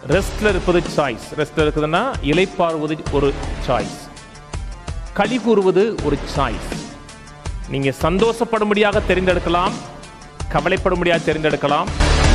ரெஸ்ட்ல இருப்பது சாய்ஸ் ரெஸ்ட்ல இருக்குதுன்னா இலைப்பாறுவது ஒரு சாய்ஸ் களி கூறுவது ஒரு சாய்ஸ் நீங்க சந்தோஷப்படும்படியாக தெரிந்தெடுக்கலாம் கவலைப்படும்படியாக தெரிந்தெடுக்கலாம்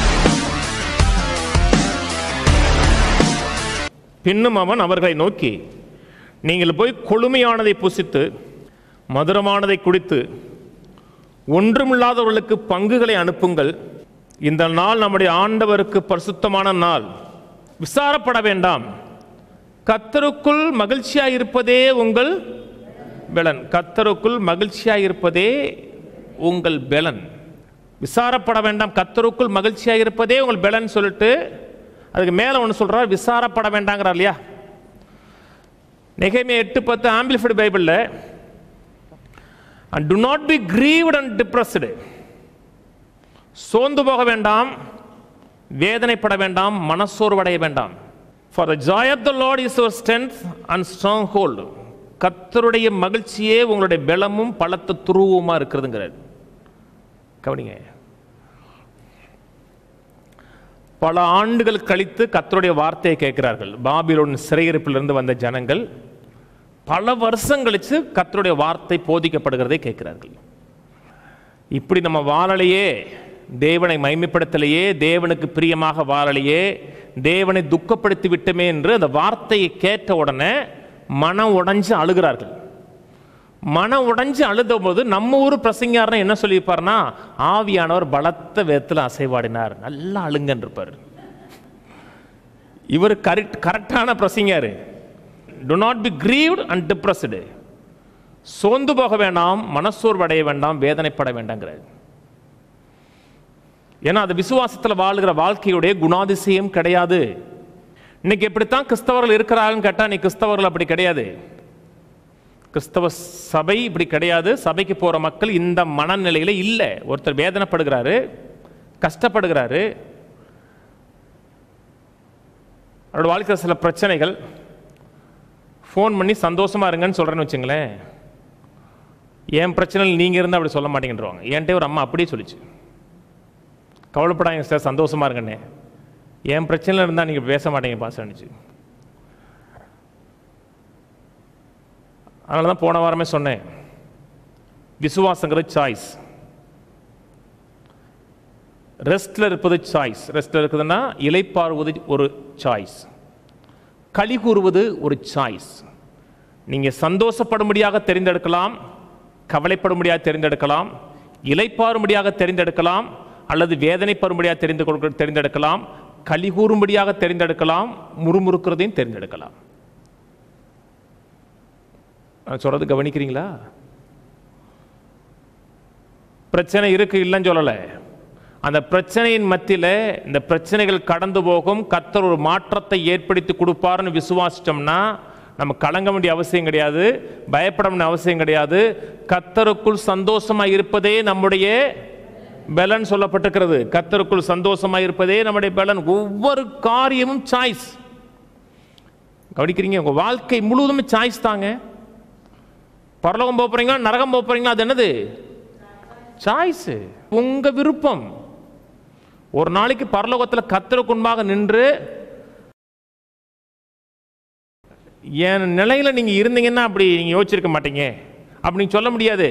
பின்னும் அவன் அவர்களை நோக்கி நீங்கள் போய் கொழுமையானதை புசித்து மதுரமானதை குடித்து ஒன்றுமில்லாதவர்களுக்கு பங்குகளை அனுப்புங்கள் இந்த நாள் நம்முடைய ஆண்டவருக்கு பரிசுத்தமான நாள் விசாரப்பட வேண்டாம் கத்தருக்குள் மகிழ்ச்சியாய் இருப்பதே உங்கள் பெலன் கத்தருக்குள் மகிழ்ச்சியாய் இருப்பதே உங்கள் பெலன் விசாரப்பட வேண்டாம் கத்தருக்குள் மகிழ்ச்சியாய் இருப்பதே உங்கள் பெலன் சொல்லிட்டு அதுக்கு மேலே ஒன்று சொல்றார் விசாரப்பட வேண்டாங்கிறார் இல்லையா நெகேமியா எட்டு பத்து ஆம்பிளிஃபைடு பைபிளில் and do not be grieved and depressed சோர்ந்து போக வேண்டாம் வேதனைப்பட வேண்டாம் மனசோர்வடைய வேண்டாம் for the joy of the Lord is your strength and stronghold கத்தருடைய மகிழ்ச்சியே உங்களுடைய பலமும் பலத்த துருவமா இருக்கிறதுங்கிறார் கவனிங்க பல ஆண்டுகள் கழித்து கத்தருடைய வார்த்தையை கேட்கிறார்கள் பாபிலோன் சிறையிருப்பிலிருந்து வந்த ஜனங்கள் பல வருஷம் கழித்து கத்தருடைய வார்த்தை போதிக்கப்படுகிறதை கேட்கிறார்கள் இப்படி நம்ம வாழலையே தேவனை மைமைப்படுத்தலையே தேவனுக்கு பிரியமாக வாழலையே தேவனை துக்கப்படுத்தி விட்டமே என்று அந்த வார்த்தையை கேட்ட உடனே மனம் உடைஞ்சு அழுகிறார்கள் மனம் உடைஞ்சு அழுத போது நம்ம ஊர் பிரசங்காரன என்ன சொல்லியிருப்பார்னா ஆவியானவர் பலத்த வேத்தில் அசைவாடினார் நல்லா அழுங்கன்னு இருப்பார் இவர் கரெக்ட் கரெக்டான பிரசங்காரு do not be grieved and depressed சோர்ந்து போக வேண்டாம் மனசோர்வடைய வேண்டாம் வேதனைப்பட வேண்டாங்கிறார் ஏன்னா அது விசுவாசத்தில் வாழுகிற வாழ்க்கையுடைய குணாதிசயம் கிடையாது இன்னைக்கு எப்படித்தான் கிறிஸ்தவர்கள் இருக்கிறாங்கன்னு கேட்டால் நீ கிறிஸ்தவர்கள் அப்படி கிடையாது கிறிஸ்தவ சபை இப்படி கிடையாது சபைக்கு போகிற மக்கள் இந்த மனநிலையில் இல்லை ஒருத்தர் வேதனைப்படுகிறாரு கஷ்டப்படுகிறாரு அவரோட வாழ்க்கையில் சில பிரச்சனைகள் ஃபோன் பண்ணி சந்தோஷமா இருங்கன்னு சொல்கிறேன்னு வச்சுங்களேன் என் பிரச்சனையில் நீங்கள் இருந்தால் அப்படி சொல்ல மாட்டேங்கன்றவாங்க என்கிட்ட ஒரு அம்மா அப்படியே சொல்லிச்சு கவலைப்படாங்க சார் சந்தோஷமா இருங்கண்ணே என் பிரச்சனையில் இருந்தால் நீங்கள் பேச மாட்டீங்க பாசன்னுச்சு அதனால தான் போன வாரமே சொன்னேன் விசுவாசங்கிறது சாய்ஸ் ரெஸ்ட்ல இருப்பது சாய்ஸ் ரெஸ்ட்ல இருக்குதுன்னா இலைப்பாறுவது ஒரு சாய்ஸ் களி கூறுவது ஒரு சாய்ஸ் நீங்கள் சந்தோஷப்படும்படியாக தெரிந்தெடுக்கலாம் கவலைப்படும்படியாக தெரிந்தெடுக்கலாம் இலைப்பாறும்படியாக தெரிந்தெடுக்கலாம் அல்லது வேதனைப்படும்படியாக தெரிந்து கொடுக்க தெரிந்தெடுக்கலாம் களி கூறும்படியாக தெரிந்தெடுக்கலாம் முறுமுறுக்கிறதையும் தெரிந்தெடுக்கலாம் நான் சொல்றது கவனிக்கிறீங்களா பிரச்சனை இருக்கு இல்லைன்னு சொல்லலை அந்த பிரச்சனையின் மத்தியில் இந்த பிரச்சனைகள் கடந்து போகும் கத்தர் ஒரு மாற்றத்தை ஏற்படுத்தி கொடுப்பாருன்னு விசுவாசிச்சோம்னா நம்ம கலங்க வேண்டிய அவசியம் கிடையாது பயப்பட வேண்டிய அவசியம் கிடையாது கத்தருக்குள் சந்தோஷமா இருப்பதே நம்முடைய பலன் சொல்லப்பட்டிருக்கிறது கத்தருக்குள் சந்தோஷமா இருப்பதே நம்முடைய பலன் ஒவ்வொரு காரியமும் சாய்ஸ் கவனிக்கிறீங்க உங்க வாழ்க்கை முழுவதுமே சாய்ஸ் தாங்க பரலோகம் போக போறீங்களா நரகம் போக போறீங்களா அது என்னது சாய்ஸ் உங்க விருப்பம் ஒரு நாளைக்கு பரலோகத்தில் கத்தருக்கு முன்பாக நின்று என் நிலையில நீங்க இருந்தீங்கன்னா அப்படி நீங்க யோசிச்சிருக்க மாட்டீங்க அப்படின்னு சொல்ல முடியாது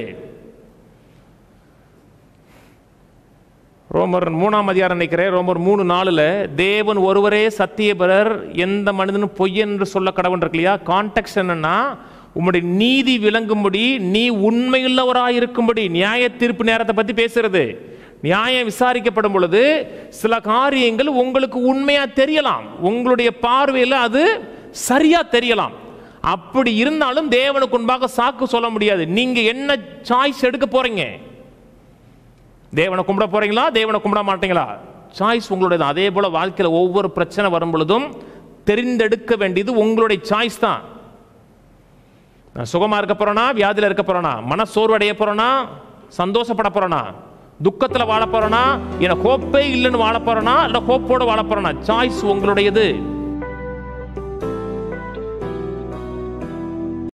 ரோமர் மூணாம் அதிகாரம் நினைக்கிறேன் ரோமர் மூணு நாலுல தேவன் ஒருவரே சத்தியபரர் எந்த மனிதனும் பொய் என்று சொல்ல கடவுள் இருக்கு இல்லையா கான்டெக்ட் என்னன்னா உம்முடைய நீதி விளங்கும்படி நீ உண்மையுள்ளவராய் இருக்கும்படி நியாய தீர்ப்பு நேரத்தை பத்தி பேசுறது நியாயம் விசாரிக்கப்படும் பொழுது சில காரியங்கள் உங்களுக்கு உண்மையா தெரியலாம் உங்களுடைய பார்வையில் அது சரியா தெரியலாம் அப்படி இருந்தாலும் தேவனுக்கு முன்பாக சாக்கு சொல்ல முடியாது நீங்க என்ன சாய்ஸ் எடுக்க போறீங்க தேவனை கும்பிட போறீங்களா தேவனை கும்பிட மாட்டீங்களா சாய்ஸ் உங்களுடைய அதே போல வாழ்க்கையில் ஒவ்வொரு பிரச்சனை வரும் பொழுதும் தெரிந்தெடுக்க வேண்டியது உங்களுடைய சாய்ஸ் தான் நான் சுகமா இருக்க போறேனா வியாதியில இருக்க போறேனா மன சோர்வடைய போறேனா சந்தோஷப்பட போறேனா துக்கத்தில் வாழ போறேனா என ஹோப்பே இல்லைன்னு வாழ போறேனா இல்லை ஹோப்போடு வாழ போறேனா சாய்ஸ் உங்களுடையது